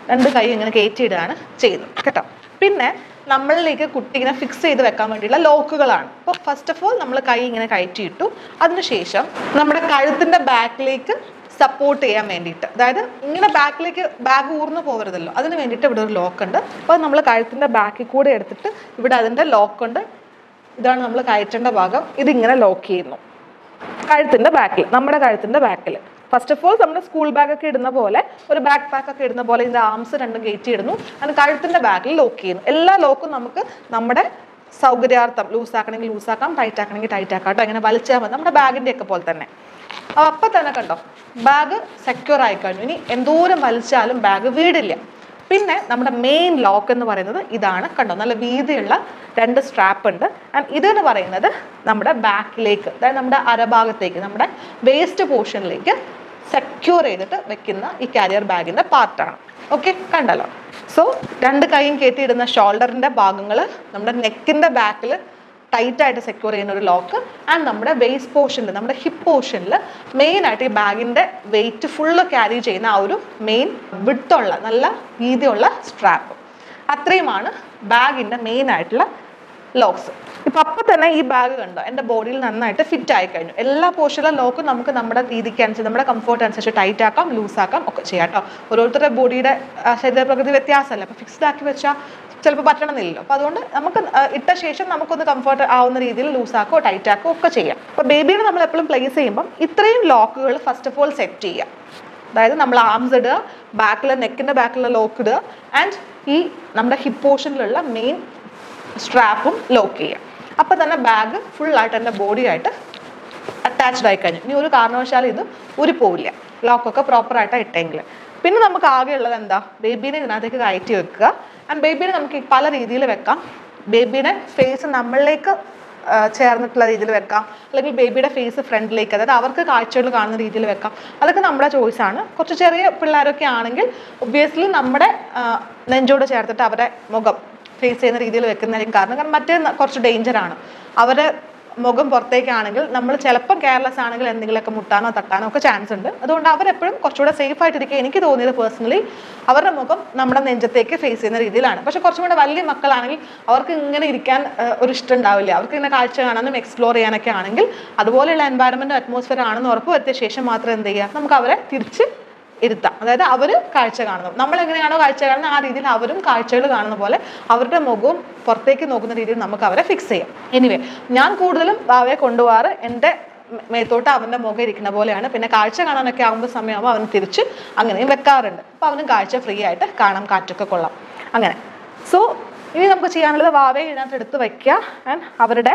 രണ്ട് കൈ ഇങ്ങനെ കയറ്റിയിടുകയാണ് ചെയ്യുന്നത് കേട്ടോ പിന്നെ നമ്മളിലേക്ക് കുട്ടി ഇങ്ങനെ ഫിക്സ് ചെയ്ത് വെക്കാൻ വേണ്ടിയുള്ള ലോക്കുകളാണ് അപ്പോൾ ഫസ്റ്റ് ഓഫ് ഓൾ നമ്മൾ കൈ ഇങ്ങനെ കയറ്റിയിട്ടു അതിനുശേഷം നമ്മുടെ കഴുത്തിൻ്റെ ബാക്കിലേക്ക് സപ്പോർട്ട് ചെയ്യാൻ വേണ്ടിയിട്ട് അതായത് ഇങ്ങനെ ബാക്കിലേക്ക് ബാഗ് ഊർന്നു പോകരുതല്ലോ അതിന് വേണ്ടിയിട്ട് ഇവിടെ ഒരു ലോക്ക് ഉണ്ട് അപ്പോൾ നമ്മൾ കഴുത്തിൻ്റെ ബാക്കിൽ കൂടെ എടുത്തിട്ട് ഇവിടെ അതിൻ്റെ ലോക്ക് ഉണ്ട് ഇതാണ് നമ്മൾ കയറ്റേണ്ട ഭാഗം ഇതിങ്ങനെ ലോക്ക് ചെയ്യുന്നു കഴുത്തിൻ്റെ ബാക്കിൽ നമ്മുടെ കഴുത്തിൻ്റെ ബാക്കിൽ ഫസ്റ്റ് ഓഫ് ഓൾ നമ്മുടെ സ്കൂൾ ബാഗ് ഒക്കെ ഇടുന്ന പോലെ ഒരു ബാക്ക് പാക്ക് ഒക്കെ ഇടുന്ന പോലെ ഇതിൻ്റെ ആംസ് രണ്ടും കയറ്റി ഇടുന്നു അത് കഴുത്തിൻ്റെ ബാക്കിൽ ലോക്ക് ചെയ്യുന്നു എല്ലാ ലോക്കും നമുക്ക് നമ്മുടെ സൗകര്യാർത്ഥം ലൂസ് ആക്കണമെങ്കിൽ ലൂസ് ആക്കാം ടൈറ്റ് ആക്കണമെങ്കിൽ ടൈറ്റ് ആക്കാം കേട്ടോ ഇങ്ങനെ വലിച്ചാൽ മതി നമ്മുടെ ബാഗിൻ്റെ ഒക്കെ പോലെ തന്നെ അപ്പോൾ അപ്പം തന്നെ കണ്ടോ ബാഗ് സെക്യൂർ ആയി കഴിഞ്ഞു ഇനി എന്തോരം വലിച്ചാലും ബാഗ് വീടില്ല പിന്നെ നമ്മുടെ മെയിൻ ലോക്ക് എന്ന് പറയുന്നത് ഇതാണ് കണ്ടോ നല്ല വീതിയുള്ള രണ്ട് സ്ട്രാപ്പ് ഉണ്ട് ആൻഡ് ഇതെന്ന് പറയുന്നത് നമ്മുടെ ബാക്കിലേക്ക് അതായത് നമ്മുടെ അരഭാഗത്തേക്ക് നമ്മുടെ വേസ്റ്റ് പോർഷനിലേക്ക് സെക്യൂർ ചെയ്തിട്ട് വെക്കുന്ന ഈ കാരിയർ ബാഗിൻ്റെ പാർട്ടാണ് ഓക്കെ കണ്ടല്ലോ സോ രണ്ട് കൈയും കയറ്റിയിടുന്ന ഷോൾഡറിൻ്റെ ഭാഗങ്ങൾ നമ്മുടെ നെക്കിൻ്റെ ബാക്കിൽ ടൈറ്റ് ആയിട്ട് സെക്യൂർ ചെയ്യുന്ന ഒരു ലോക്ക് ആൻഡ് നമ്മുടെ വേസ്റ്റ് പോർഷനിൽ നമ്മുടെ ഹിപ്പ് പോർഷനിൽ മെയിൻ ആയിട്ട് ഈ ബാഗിൻ്റെ വെയിറ്റ് ഫുള്ള് ക്യാരി ചെയ്യുന്ന ആ ഒരു മെയിൻ വിട്ടുള്ള നല്ല വീതിയുള്ള സ്ട്രാപ്പ് അത്രയുമാണ് ബാഗിൻ്റെ മെയിൻ ആയിട്ടുള്ള ലോക്സ് ഇപ്പം അപ്പം തന്നെ ഈ ബാഗ് കണ്ടോ എൻ്റെ ബോഡിയിൽ നന്നായിട്ട് ഫിറ്റ് ആയി കഴിഞ്ഞു എല്ലാ പോർഷനിലും ലോക്കും നമുക്ക് നമ്മുടെ രീതിക്ക് അനുസരിച്ച് നമ്മുടെ കംഫോർട്ട് അനുസരിച്ച് ടൈറ്റ് ആക്കാം ലൂസ് ആക്കാം ഒക്കെ ചെയ്യാം കേട്ടോ ഓരോരുത്തരുടെ ബോഡിയുടെ ശരീരപ്രകൃതി വ്യത്യാസമല്ല അപ്പോൾ ഫിക്സ്ഡ് ആക്കി വെച്ചാൽ ചിലപ്പോൾ പറ്റണമെന്നില്ലല്ലോ അപ്പോൾ അതുകൊണ്ട് നമുക്ക് ആ, ഇട്ട ശേഷം നമുക്കൊന്ന് കംഫർട്ട് ആവുന്ന രീതിയിൽ ലൂസ് ആക്കോ ടൈറ്റ് ആക്കോ ഒക്കെ ചെയ്യാം അപ്പോൾ ബേബിയുടെ നമ്മൾ എപ്പോഴും പ്ലേസ് ചെയ്യുമ്പം ഇത്രയും ലോക്കുകൾ ഫസ്റ്റ് ഓഫ് ഓൾ സെറ്റ് ചെയ്യുക അതായത് നമ്മൾ ആംസ് ഇടുക ബാക്കിൽ നെക്കിൻ്റെ ബാക്കിലുള്ള ലോക്ക് ഇടുക ആൻഡ് ഈ നമ്മുടെ ഹിപ്പ് പോർഷനിലുള്ള മെയിൻ സ്ട്രാപ്പും ലോക്ക് ചെയ്യുക അപ്പോൾ തന്നെ ബാഗ് ഫുള്ളായിട്ട് എൻ്റെ ബോഡിയായിട്ട് അറ്റാച്ച്ഡ് ആയി കഴിഞ്ഞു ഇനി ഒരു കാരണവശാലും ഇത് ഊരിപ്പോവില്ല ലോക്കൊക്കെ പ്രോപ്പറായിട്ടാണ് ഇട്ടെങ്കിൽ പിന്നെ നമുക്ക് ആകെയുള്ളത് എന്താ ബേബീനെ ഇതിനകത്തേക്ക് കയറ്റി വെക്കുക ആൻഡ് ബേബീനെ നമുക്ക് ഈ പല രീതിയിൽ വെക്കാം ബേബീനെ ഫേസ് നമ്മളിലേക്ക് ആ, ചേർന്നിട്ടുള്ള രീതിയിൽ വെക്കാം അല്ലെങ്കിൽ ബേബിയുടെ ഫേസ് ഫ്രണ്ടിലേക്ക് അതായത് അവർക്ക് കാഴ്ചകൾ കാണുന്ന രീതിയിൽ വെക്കാം അതൊക്കെ നമ്മുടെ ചോയ്സാണ് കുറച്ച് ചെറിയ പിള്ളേരൊക്കെ ആണെങ്കിൽ ഒബ്വിയസ്ലി നമ്മുടെ ആ, നെഞ്ചോട് ചേർത്തിട്ട് അവരുടെ മുഖം ഫേസ് ചെയ്യുന്ന രീതിയിൽ വെക്കുന്നതായിരിക്കും കാരണം കാരണം മറ്റേ ന- കുറച്ച് ഡേഞ്ചറാണ് അവരെ മുഖം പുറത്തേക്കാണെങ്കിൽ നമ്മൾ ചിലപ്പം കെയർലെസ് ആണെങ്കിൽ എന്തെങ്കിലുമൊക്കെ മുട്ടാനോ തട്ടാനോ ഒക്കെ ചാൻസ് ഉണ്ട് അതുകൊണ്ട് അവരെപ്പോഴും കുറച്ചുകൂടെ സേഫ് ആയിട്ടിരിക്കുക എനിക്ക് തോന്നിയത് പേഴ്സണലി അവരുടെ മുഖം നമ്മുടെ നെഞ്ചത്തേക്ക് ഫേസ് ചെയ്യുന്ന രീതിയിലാണ് പക്ഷെ കുറച്ചും കൂടെ വലിയ മക്കളാണെങ്കിൽ അവർക്ക് ഇങ്ങനെ ഇരിക്കാൻ ആ, ഒരു ഇഷ്ടം ഉണ്ടാവില്ല അവർക്ക് ഇങ്ങനെ കാഴ്ച കാണാനും എക്സ്പ്ലോർ ചെയ്യാനൊക്കെ ആണെങ്കിൽ അതുപോലെയുള്ള എൻവയറമെൻറ്റ് അറ്റ്മോസ്ഫിയർ ആണെന്ന് ഉറപ്പ് വരുത്തിയ ശേഷം മാത്രം എന്ത് ചെയ്യുക നമുക്ക് അവരെ തിരിച്ച് ഇരുത്താം അതായത് അവർ കാഴ്ച കാണുന്നു നമ്മൾ എങ്ങനെയാണോ കാഴ്ച കാണുന്നത് ആ രീതിയിൽ അവരും കാഴ്ചകൾ കാണുന്ന പോലെ അവരുടെ മുഖവും പുറത്തേക്ക് നോക്കുന്ന രീതിയിൽ നമുക്ക് അവരെ ഫിക്സ് ചെയ്യാം എനിവേ ഞാൻ കൂടുതലും ഭാവയെ കൊണ്ടുപോകാറ് എൻ്റെ മേ- മേത്തോട്ട് അവൻ്റെ മുഖം ഇരിക്കുന്ന പോലെയാണ് പിന്നെ കാഴ്ച കാണാനൊക്കെ ആകുമ്പോൾ സമയമാകുമ്പോൾ അവൻ തിരിച്ച് അങ്ങനെയും വെക്കാറുണ്ട് അപ്പോൾ അവനും കാഴ്ച ഫ്രീ ആയിട്ട് കാണാം കാറ്റൊക്കെ കൊള്ളാം അങ്ങനെ സോ ഇനി നമുക്ക് ചെയ്യാനുള്ളത് വാവയെ ഇതിനകത്ത് എടുത്ത് വയ്ക്കുക ആൻഡ് അവരുടെ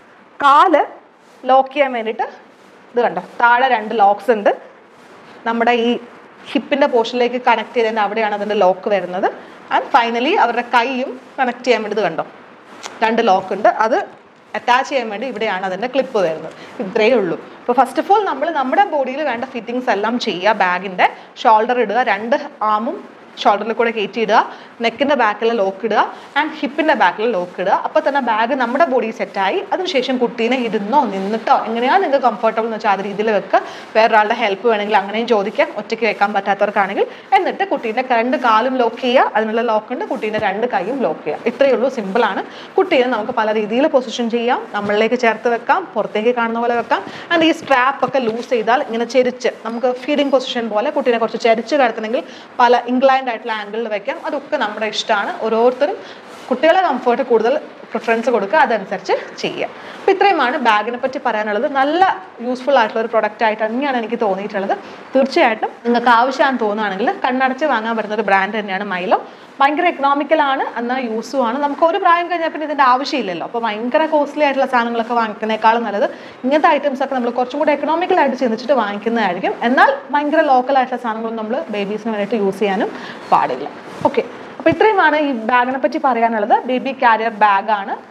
കാല് ലോക്ക് ചെയ്യാൻ വേണ്ടിയിട്ട് ഇത് കണ്ടോ താഴെ രണ്ട് ലോക്സ് ഉണ്ട് നമ്മുടെ ഈ ഹിപ്പിൻ്റെ പോർഷനിലേക്ക് കണക്ട് ചെയ്തതിൻ്റെ അവിടെയാണ് അതിൻ്റെ ലോക്ക് വരുന്നത് ആൻഡ് ഫൈനലി അവരുടെ കൈയും കണക്ട് ചെയ്യാൻ വേണ്ടി ഇത് കണ്ടോ രണ്ട് ലോക്ക് ഉണ്ട് അത് അറ്റാച്ച് ചെയ്യാൻ വേണ്ടി ഇവിടെയാണ് അതിൻ്റെ ക്ലിപ്പ് വരുന്നത് ഇത്രയേ ഉള്ളൂ അപ്പോൾ ഫസ്റ്റ് ഓഫ് ഓൾ നമ്മൾ നമ്മുടെ ബോഡിയിൽ വേണ്ട ഫിറ്റിങ്സ് എല്ലാം ചെയ്യുക ബാഗിൻ്റെ ഷോൾഡർ ഇടുക രണ്ട് ആമും ഷോൾഡറിൽ കൂടെ കയറ്റി ഇടുക നെക്കിൻ്റെ ബാക്കിൽ ലോക്ക് ഇടുക ആൻഡ് ഹിപ്പിൻ്റെ ബാക്കിൽ ലോക്ക് ഇടുക അപ്പോൾ തന്നെ ബാഗ് നമ്മുടെ ബോഡി സെറ്റായി അതിനുശേഷം കുട്ടീനെ ഇരുന്നോ നിന്നിട്ടോ എങ്ങനെയാണ് നിങ്ങൾക്ക് കംഫർട്ടബിൾ എന്ന് വെച്ചാൽ അത് രീതിയിൽ വെക്കുക വേറൊരാളുടെ ഹെൽപ്പ് വേണമെങ്കിൽ അങ്ങനെയും ചോദിക്കാം ഒറ്റയ്ക്ക് വെക്കാൻ പറ്റാത്തവർക്കാണെങ്കിൽ എന്നിട്ട് കുട്ടീൻ്റെ രണ്ട് കാലും ലോക്ക് ചെയ്യുക അതിനുള്ള ലോക്ക് ഉണ്ട് കുട്ടീൻ്റെ രണ്ട് കൈയും ലോക്ക് ചെയ്യുക ഇത്രയേ ഉള്ളൂ സിമ്പിളാണ് കുട്ടീനെ നമുക്ക് പല രീതിയിൽ പൊസിഷൻ ചെയ്യാം നമ്മളിലേക്ക് ചേർത്ത് വെക്കാം പുറത്തേക്ക് കാണുന്ന പോലെ വെക്കാം ആൻഡ് ഈ സ്ട്രാപ്പ് ഒക്കെ ലൂസ് ചെയ്താൽ ഇങ്ങനെ ചെരിച്ച് നമുക്ക് ഫീഡിങ് പൊസിഷൻ പോലെ കുട്ടീനെ കുറച്ച് ചെരിച്ച് കിടത്തണമെങ്കിൽ പല ഇൻക്ലൈൻഡ് ആയിട്ടുള്ള ആംഗിളിൽ വെക്കാം അതൊക്കെ നമ്മുടെ ഇഷ്ടമാണ് ഓരോരുത്തരും കുട്ടികളെ കംഫർട്ട് കൂടുതൽ പ്രിഫറൻസ് കൊടുക്കുക അതനുസരിച്ച് ചെയ്യുക അപ്പോൾ ഇത്രയുമാണ് ബാഗിനെ പറ്റി പറയാനുള്ളത് നല്ല യൂസ്ഫുൾ ആയിട്ടുള്ള ഒരു പ്രൊഡക്റ്റ് ആയിട്ട് തന്നെയാണ് എനിക്ക് തോന്നിയിട്ടുള്ളത് തീർച്ചയായിട്ടും നിങ്ങൾക്ക് ആവശ്യമാണെന്ന് തോന്നുകയാണെങ്കിൽ കണ്ണടച്ച് വാങ്ങാൻ പറ്റുന്ന ഒരു ബ്രാൻഡ് തന്നെയാണ് മൈലോ ഭയങ്കര എക്കണോമിക്കലാണ് എന്നാൽ യൂസും ആണ് നമുക്ക് ഒരു പ്രായം കഴിഞ്ഞാൽ പിന്നെ ഇതിൻ്റെ ആവശ്യമില്ലല്ലോ അപ്പോൾ ഭയങ്കര കോസ്റ്റ്ലി ആയിട്ടുള്ള സാധനങ്ങളൊക്കെ വാങ്ങിക്കുന്നേക്കാളും നല്ലത് ഇങ്ങനത്തെ ഐറ്റംസ് ഒക്കെ നമ്മൾ കുറച്ചും കൂടെ എക്കണോമിക്കലായിട്ട് ചിന്തിച്ചിട്ട് വാങ്ങിക്കുന്നതായിരിക്കും എന്നാൽ ഭയങ്കര ലോക്കൽ ആയിട്ടുള്ള സാധനങ്ങളൊന്നും നമ്മൾ ബേബീസിന് വേണ്ടിയിട്ട് യൂസ് ചെയ്യാനും പാടില്ല ഓക്കെ അപ്പോൾ ഇത്രയുമാണ് ഈ ബാഗിനെ പറ്റി പറയാനുള്ളത് ബേബി കാരിയർ ബാഗാണ്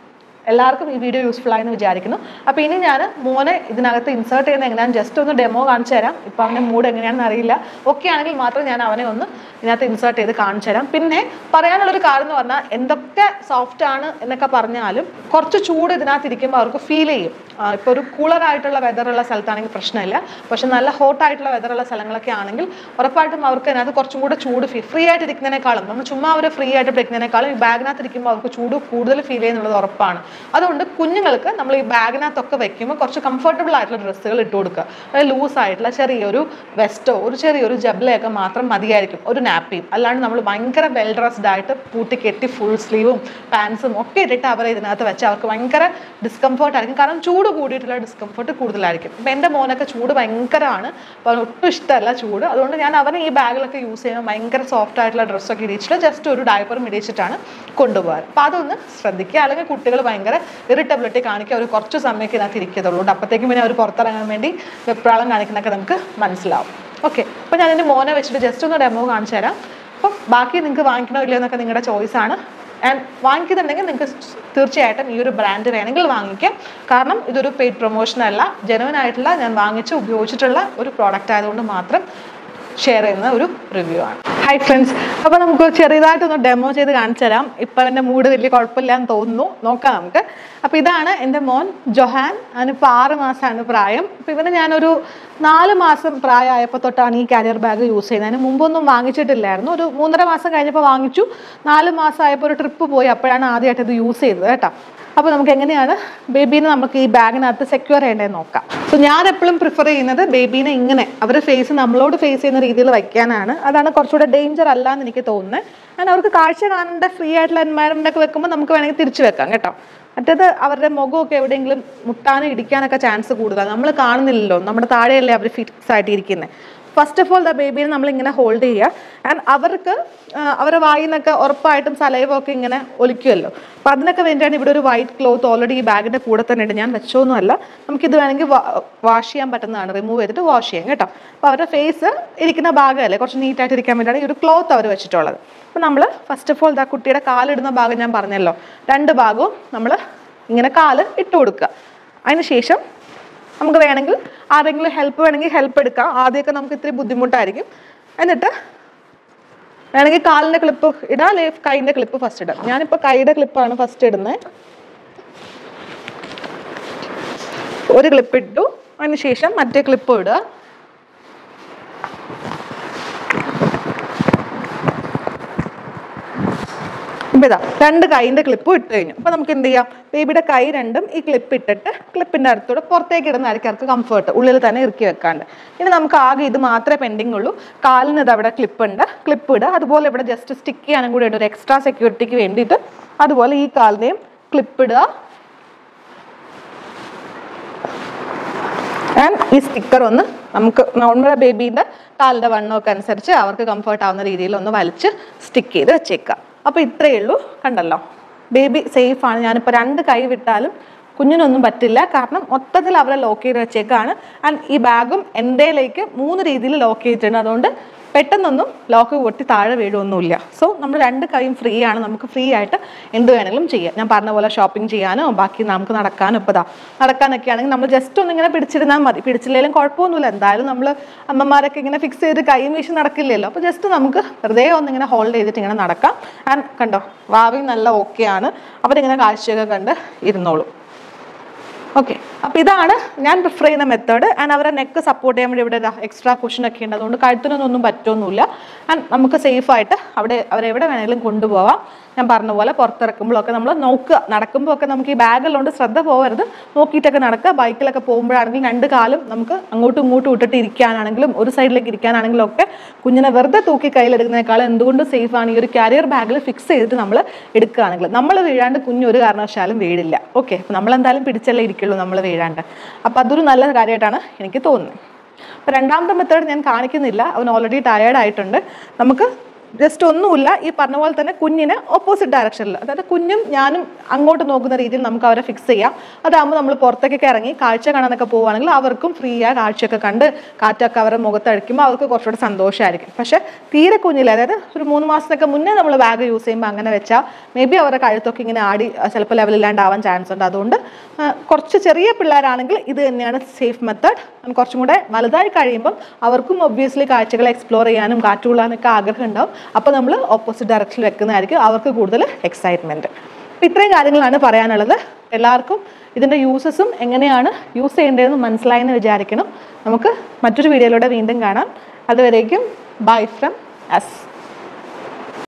എല്ലാവർക്കും ഈ വീഡിയോ യൂസ്ഫുൾ ആയെന്ന് വിചാരിക്കുന്നു അപ്പോൾ ഇനി ഞാൻ മോനെ ഇതിനകത്ത് ഇൻസേർട്ട് ചെയ്യുന്ന എങ്ങനെയാണ് ജസ്റ്റ് ഒന്ന് ഡെമോ കാണിച്ചു തരാം ഇപ്പോൾ അവൻ്റെ മൂഡ് എങ്ങനെയാണെന്ന് അറിയില്ല ഓക്കെ ആണെങ്കിൽ മാത്രം ഞാൻ അവനെ ഒന്ന് ഇതിനകത്ത് ഇൻസേർട്ട് ചെയ്ത് കാണിച്ചു തരാം പിന്നെ പറയാനുള്ളൊരു കാര്യം എന്ന് പറഞ്ഞാൽ എന്തൊക്കെ സോഫ്റ്റ് ആണ് എന്നൊക്കെ പറഞ്ഞാലും കുറച്ച് ചൂട് ഇതിനകത്ത് ഇരിക്കുമ്പോൾ അവർക്ക് ഫീൽ ചെയ്യും ഇപ്പോൾ ഒരു കൂളർ ആയിട്ടുള്ള വെതറുള്ള സ്ഥലത്താണെങ്കിൽ പ്രശ്നമില്ല പക്ഷെ നല്ല ഹോട്ട് ആയിട്ടുള്ള വെതറുള്ള സ്ഥലങ്ങളൊക്കെ ആണെങ്കിൽ ഉറപ്പായിട്ടും അവർക്ക് അതിനകത്ത് കുറച്ചും കൂടെ ചൂട് ഫീൽ ഫ്രീ ആയിട്ട് ഇരിക്കുന്നതിനേക്കാളും നമ്മൾ ചുമ്മാ അവർ ഫ്രീ ആയിട്ട് ഇരിക്കുന്നതിനേക്കാളും ഈ ബാഗിനകത്ത് ഇരിക്കുമ്പോൾ അവർക്ക് ചൂട് കൂടുതൽ ഫീൽ ചെയ്യുന്നുള്ളത് ഉറപ്പാണ് അതുകൊണ്ട് കുഞ്ഞുങ്ങൾക്ക് നമ്മൾ ഈ ബാഗിനകത്തൊക്കെ വെക്കുമ്പോൾ കുറച്ച് കംഫർട്ടബിൾ ആയിട്ടുള്ള ഡ്രസ്സുകൾ ഇട്ട് കൊടുക്കുക അതായത് ലൂസ് ആയിട്ടുള്ള ചെറിയൊരു വെസ്റ്റോ ഒരു ചെറിയൊരു ജബ്ലയൊക്കെ മാത്രം മതിയായിരിക്കും ഒരു നാപ്പിയും അല്ലാണ്ട് നമ്മൾ ഭയങ്കര വെൽ ഡ്രസ്ഡ് ആയിട്ട് പൂട്ടി കെട്ടി ഫുൾ സ്ലീവും പാൻസും ഒക്കെ ഇട്ടിട്ട് അവരെ ഇതിനകത്ത് വെച്ച് അവർക്ക് ഭയങ്കര ഡിസ്കംഫർട്ട് ആയിരിക്കും കാരണം ചൂട് കൂടിയിട്ടുള്ള ഡിസ്കംഫർട്ട് കൂടുതലായിരിക്കും ഇപ്പം എൻ്റെ മോനൊക്കെ ചൂട് ഭയങ്കരമാണ് അപ്പോൾ അവന് ഒട്ടും ഇഷ്ടമല്ല ചൂട് അതുകൊണ്ട് ഞാൻ അവനെ ഈ ബാഗിലൊക്കെ യൂസ് ചെയ്യുമ്പോൾ ഭയങ്കര സോഫ്റ്റ് ആയിട്ടുള്ള ഡ്രസ്സൊക്കെ ഇടിച്ചിട്ട് ജസ്റ്റ് ഒരു ഡയപ്പറും ഇടിച്ചിട്ടാണ് കൊണ്ടുപോകാറ് അപ്പോൾ അതൊന്ന് ശ്രദ്ധിക്കുക അല്ലെങ്കിൽ കുട്ടികൾ ഭയങ്കര ഇറിറ്റബിലിറ്റി കാണിക്കുക അവർ കുറച്ച് സമയമൊക്കെ ഇതിനകത്ത് ഇരിക്കത്തുള്ളൂ അപ്പോഴത്തേക്കും പിന്നെ അവർ പുറത്തിറങ്ങാൻ വേണ്ടി വെപ്രാളം കാണിക്കുന്നതൊക്കെ നമുക്ക് മനസ്സിലാവും ഓക്കെ അപ്പോൾ ഞാൻ എൻ്റെ മോനെ വെച്ചിട്ട് ജസ്റ്റ് ഒന്ന് ഡെമോ കാണിച്ചു തരാം അപ്പം ബാക്കി നിങ്ങൾക്ക് വാങ്ങിക്കണോ ഇല്ലയോ എന്നൊക്കെ നിങ്ങളുടെ ചോയ്സാണ് ആൻഡ് വാങ്ങിക്കുന്നുണ്ടെങ്കിൽ നിങ്ങൾക്ക് തീർച്ചയായിട്ടും ഈ ഒരു ബ്രാൻഡ് വേണമെങ്കിൽ വാങ്ങിക്കാം കാരണം ഇതൊരു പെയ്ഡ് പ്രൊമോഷൻ അല്ല ജെനുവൻ ആയിട്ടുള്ള ഞാൻ വാങ്ങിച്ച് ഉപയോഗിച്ചിട്ടുള്ള ഒരു പ്രോഡക്റ്റ് ആയതുകൊണ്ട് മാത്രം ഷെയർ ചെയ്യുന്ന ഒരു റിവ്യൂ ആണ് ഹായ് ഫ്രണ്ട്സ് അപ്പോൾ നമുക്ക് ചെറിയതായിട്ടൊന്ന് ഡെമോ ചെയ്ത് കാണിച്ചു തരാം ഇപ്പം എൻ്റെ മൂഡ് വലിയ കുഴപ്പമില്ല എന്ന് തോന്നുന്നു നോക്കാം നമുക്ക് അപ്പോൾ ഇതാണ് എൻ്റെ മോൻ ജൊഹാൻ അവനിപ്പോൾ ആറ് മാസമാണ് പ്രായം അപ്പോൾ ഇവന് ഞാനൊരു നാല് മാസം പ്രായമായപ്പോൾ തൊട്ടാണ് ഈ കാരിയർ ബാഗ് യൂസ് ചെയ്യുന്നത് അതിന് മുമ്പൊന്നും വാങ്ങിച്ചിട്ടില്ലായിരുന്നു ഒരു മൂന്നര മാസം കഴിഞ്ഞപ്പോൾ വാങ്ങിച്ചു നാല് മാസമായപ്പോൾ ഒരു ട്രിപ്പ് പോയി അപ്പോഴാണ് ആദ്യമായിട്ട് ഇത് യൂസ് ചെയ്തത് കേട്ടോ അപ്പോൾ നമുക്ക് എങ്ങനെയാണ് ബേബീനെ നമുക്ക് ഈ ബാഗിനകത്ത് സെക്യൂർ ചെയ്യേണ്ടതെന്ന് നോക്കാം സോ ഞാൻ എപ്പോഴും പ്രിഫർ ചെയ്യുന്നത് ബേബീനെ ഇങ്ങനെ അവരുടെ ഫേസ് നമ്മളോട് ഫേസ് ചെയ്യുന്ന രീതിയിൽ വയ്ക്കാനാണ് അതാണ് കുറച്ചുകൂടെ ഡേഞ്ചർ അല്ല എന്ന് എനിക്ക് തോന്നുന്നത് കാരണം അവർക്ക് കാഴ്ച കാണേണ്ട ഫ്രീ ആയിട്ടുള്ള എൻവയറമെൻ്റ് ഒക്കെ വെക്കുമ്പോൾ നമുക്ക് വേണമെങ്കിൽ തിരിച്ചു വെക്കാം കേട്ടോ മറ്റേത് അവരുടെ മുഖമൊക്കെ എവിടെയെങ്കിലും മുട്ടാനും ഇടിക്കാനൊക്കെ ചാൻസ് കൂടുതലാണ് നമ്മൾ കാണുന്നില്ലല്ലോ നമ്മുടെ താഴെയല്ലേ അവർ ഫിക്സ് ആയിട്ട് ഇരിക്കുന്നത് ഫസ്റ്റ് ഓഫ് ഓൾ ദ ബേബിയെ നമ്മൾ ഇങ്ങനെ ഹോൾഡ് ചെയ്യുക ആൻഡ് അവർക്ക് ആ, അവരുടെ വായിൽ നിന്നൊക്കെ ഉറപ്പായിട്ടും സലൈവൊക്കെ ഇങ്ങനെ ഒലിക്കുമല്ലോ അപ്പോൾ അതിനൊക്കെ വേണ്ടിയാണ് ഇവിടെ ഒരു വൈറ്റ് ക്ലോത്ത് ഓൾറെഡി ഈ ബാഗിൻ്റെ കൂടെ തന്നെ ഉണ്ട് ഞാൻ വെച്ചോന്നുമല്ല നമുക്കിത് വേണമെങ്കിൽ വാഷ് ചെയ്യാൻ പറ്റുന്നതാണ് റിമൂവ് ചെയ്തിട്ട് വാഷ് ചെയ്യാം കേട്ടോ അപ്പോൾ അവരുടെ ഫേസ് ഇരിക്കുന്ന ഭാഗമല്ലേ കുറച്ച് നീറ്റായിട്ട് ഇരിക്കാൻ വേണ്ടിയാണ് ഈ ഒരു ക്ലോത്ത് അവർ വെച്ചിട്ടുള്ളത് അപ്പോൾ നമ്മൾ ഫസ്റ്റ് ഓഫ് ഓൾ ദാ കുട്ടിയുടെ കാലിടുന്ന ഭാഗം ഞാൻ പറഞ്ഞല്ലോ രണ്ട് ഭാഗവും നമ്മൾ ഇങ്ങനെ കാല് ഇട്ട് കൊടുക്കുക അതിന് ശേഷം നമുക്ക് വേണമെങ്കിൽ ആരെങ്കിലും ഹെൽപ്പ് വേണമെങ്കിൽ ഹെൽപ്പ് എടുക്കാം ആദ്യമൊക്കെ നമുക്ക് ഇത്തിരി ബുദ്ധിമുട്ടായിരിക്കും എന്നിട്ട് വേണമെങ്കിൽ കാലിൻ്റെ ക്ലിപ്പ് ഇടാം അല്ലെങ്കിൽ കൈൻ്റെ ക്ലിപ്പ് ഫസ്റ്റ് ഇടാം ഞാനിപ്പോൾ കൈയുടെ ക്ലിപ്പാണ് ഫസ്റ്റ് ഇടുന്നത് ഒരു ക്ലിപ്പ് ഇട്ടു അതിന് ശേഷം മറ്റേ ക്ലിപ്പ് ഇടുക ഇപ്പം ഇതാ രണ്ട് കൈൻ്റെ ക്ലിപ്പ് ഇട്ട് കഴിഞ്ഞു അപ്പോൾ നമുക്ക് എന്ത് ചെയ്യാം ബേബിയുടെ കൈ രണ്ടും ഈ ക്ലിപ്പ് ഇട്ടിട്ട് ക്ലിപ്പിൻ്റെ അടുത്തൂടെ പുറത്തേക്ക് ഇടുന്നതായിരിക്കും അവർക്ക് കംഫർട്ട് ഉള്ളിൽ തന്നെ ഇറക്കി വെക്കാണ്ട് ഇനി നമുക്ക് ആകെ ഇത് മാത്രമേ പെൻഡിങ് ഉള്ളൂ കാലിന് ഇത് അവിടെ ക്ലിപ്പ് ഉണ്ട് ക്ലിപ്പ് ഇടുക അതുപോലെ ഇവിടെ ജസ്റ്റ് സ്റ്റിക്ക് ചെയ്യാനും കൂടി ഉണ്ട് ഒരു എക്സ്ട്രാ സെക്യൂരിറ്റിക്ക് വേണ്ടിയിട്ട് അതുപോലെ ഈ കാലിനെയും ക്ലിപ്പ് ഇടുക ആൻഡ് ഈ സ്റ്റിക്കർ ഒന്ന് നമുക്ക് നമ്മുടെ ബേബീൻ്റെ കാലിൻ്റെ വണ്ണമൊക്കെ അനുസരിച്ച് അവർക്ക് കംഫർട്ട് ആവുന്ന രീതിയിൽ ഒന്ന് വലിച്ച് സ്റ്റിക്ക് ചെയ്ത് വെച്ചേക്കാം അപ്പോൾ ഇത്രയേ ഉള്ളൂ കണ്ടല്ലോ ബേബി സേഫ് ആണ് ഞാനിപ്പോൾ രണ്ട് കൈ വിട്ടാലും കുഞ്ഞിനൊന്നും പറ്റില്ല കാരണം മൊത്തത്തിൽ അവരെ ലോക്ക് ചെയ്ത് വെച്ചേക്കാണ് ആൻഡ് ഈ ബാഗും എൻ്റെയിലേക്ക് മൂന്ന് രീതിയിൽ ലോക്ക് ചെയ്തിട്ടുണ്ട് അതുകൊണ്ട് പെട്ടെന്നൊന്നും ലോക്ക് പൊട്ടി താഴെ വീഴുമൊന്നുമില്ല സോ നമ്മൾ രണ്ട് കൈയും ഫ്രീ ആണ് നമുക്ക് ഫ്രീ ആയിട്ട് എന്ത് വേണമെങ്കിലും ചെയ്യാം ഞാൻ പറഞ്ഞ പോലെ ഷോപ്പിംഗ് ചെയ്യാനോ ബാക്കി നമുക്ക് നടക്കാനോ ഇപ്പോൾ ദാ നടക്കാനൊക്കെ ആണെങ്കിൽ നമ്മൾ ജസ്റ്റ് ഒന്ന് ഇങ്ങനെ പിടിച്ചിരുന്നാൽ മതി പിടിച്ചില്ലെങ്കിലും കുഴപ്പമൊന്നുമില്ല എന്തായാലും നമ്മൾ അമ്മമാരൊക്കെ ഇങ്ങനെ ഫിക്സ് ചെയ്ത് കൈയും വീശി നടക്കില്ലല്ലോ അപ്പോൾ ജസ്റ്റ് നമുക്ക് വെറുതെ ഒന്നിങ്ങനെ ഹോൾഡ് ചെയ്തിട്ട് ഇങ്ങനെ നടക്കാം ആൻഡ് കണ്ടോ വാവയും നല്ല ഓക്കെയാണ് അവരിങ്ങനെ കാഴ്ചയൊക്കെ കണ്ട് ഇരുന്നോളും ഓക്കെ അപ്പോൾ ഇതാണ് ഞാൻ പ്രിഫർ ചെയ്യുന്ന മെത്തേഡ് ആൻഡ് അവരെ നെക്ക് സപ്പോർട്ട് ചെയ്യാൻ വേണ്ടി ഇവിടെ എക്സ്ട്രാ കുഷൻ ഒക്കെ ഉണ്ട് അതുകൊണ്ട് കഴുത്തിനൊന്നും പറ്റൊന്നുമില്ല ആൻഡ് നമുക്ക് സേഫ് ആയിട്ട് അവിടെ അവരെ എവിടെ വേണമെങ്കിലും കൊണ്ടുപോവാം ഞാൻ പറഞ്ഞ പോലെ പുറത്തിറക്കുമ്പോഴൊക്കെ നമ്മൾ നോക്കുക നടക്കുമ്പോഴൊക്കെ നമുക്ക് ഈ ബാഗുള്ളതുകൊണ്ട് ശ്രദ്ധ പോകരുത് നോക്കിയിട്ടൊക്കെ നടക്കുക ബൈക്കിലൊക്കെ പോകുമ്പോഴാണെങ്കിൽ രണ്ട് കാലും നമുക്ക് അങ്ങോട്ടും ഇങ്ങോട്ടും ഇട്ടിട്ട് ഇരിക്കാനാണെങ്കിലും ഒരു സൈഡിലേക്ക് ഇരിക്കാനാണെങ്കിലും ഒക്കെ കുഞ്ഞിനെ വെറുതെ തൂക്കി കയ്യിലെടുക്കുന്നതിനേക്കാൾ എന്തുകൊണ്ട് സേഫ് ആണ് ഈ ഒരു കാരിയർ ബാഗിൽ ഫിക്സ് ചെയ്തിട്ട് നമ്മൾ എടുക്കുകയാണെങ്കിൽ നമ്മൾ വീഴാണ്ട് കുഞ്ഞ് ഒരു കാരണവശാലും വീഴില്ല ഓക്കെ അപ്പോൾ നമ്മൾ എന്തായാലും പിടിച്ചല്ലേ ഇരിക്കുള്ളൂ നമ്മൾ വീഴാണ്ട് അപ്പോൾ അതൊരു നല്ല കാര്യമായിട്ടാണ് എനിക്ക് തോന്നുന്നത് അപ്പോൾ രണ്ടാമത്തെ മെത്തേഡ് ഞാൻ കാണിക്കുന്നില്ല അവൻ ഓൾറെഡി ടയേർഡ് ആയിട്ടുണ്ട് നമുക്ക് ജസ്റ്റ് ഒന്നുമില്ല ഈ പറഞ്ഞ പോലെ തന്നെ കുഞ്ഞിന് ഓപ്പോസിറ്റ് ഡയറക്ഷനിൽ അതായത് കുഞ്ഞും ഞാനും അങ്ങോട്ട് നോക്കുന്ന രീതിയിൽ നമുക്ക് അവരെ ഫിക്സ് ചെയ്യാം അതാകുമ്പോൾ നമ്മൾ പുറത്തേക്കൊക്കെ ഇറങ്ങി കാഴ്ച കാണാനൊക്കെ പോവുകയാണെങ്കിൽ അവർക്കും ഫ്രീ ആ കാഴ്ചയൊക്കെ കണ്ട് കാറ്റൊക്കെ അവരുടെ മുഖത്തടിക്കുമ്പോൾ അവർക്ക് കുറച്ചുകൂടെ സന്തോഷമായിരിക്കും പക്ഷേ തീരെ കുഞ്ഞില്ല അതായത് ഒരു മൂന്ന് മാസത്തിനൊക്കെ മുന്നേ നമ്മൾ ബാഗ് യൂസ് ചെയ്യുമ്പോൾ അങ്ങനെ വെച്ചാൽ മേ ബി അവരുടെ കഴുത്തൊക്കെ ഇങ്ങനെ ആടി ആ, ചിലപ്പോൾ ലെവലില്ലാണ്ടാവാൻ ചാൻസ് ഉണ്ട് അതുകൊണ്ട് ആ, കുറച്ച് ചെറിയ പിള്ളേരാണെങ്കിൽ ഇത് തന്നെയാണ് സേഫ് മെത്തേഡ് കുറച്ചും കൂടെ വലുതായി കഴിയുമ്പം അവർക്കും ഒബ്വിയസ്ലി കാഴ്ചകൾ എക്സ്പ്ലോർ ചെയ്യാനും കാറ്റുകൊള്ളാനൊക്കെ ആഗ്രഹം ഉണ്ടാവും അപ്പോൾ നമ്മൾ ഓപ്പോസിറ്റ് ഡയറക്ഷനിൽ വെക്കുന്നതായിരിക്കും അവർക്ക് കൂടുതൽ എക്സൈറ്റ്മെൻറ്റ് അപ്പം ഇത്രയും കാര്യങ്ങളാണ് പറയാനുള്ളത് എല്ലാവർക്കും ഇതിൻ്റെ യൂസസും എങ്ങനെയാണ് യൂസ് ചെയ്യേണ്ടതെന്ന് മനസ്സിലായെന്ന് വിചാരിക്കണം നമുക്ക് മറ്റൊരു വീഡിയോയിലൂടെ വീണ്ടും കാണാം അതുവരേക്കും ബൈ ഫ്രം അസ്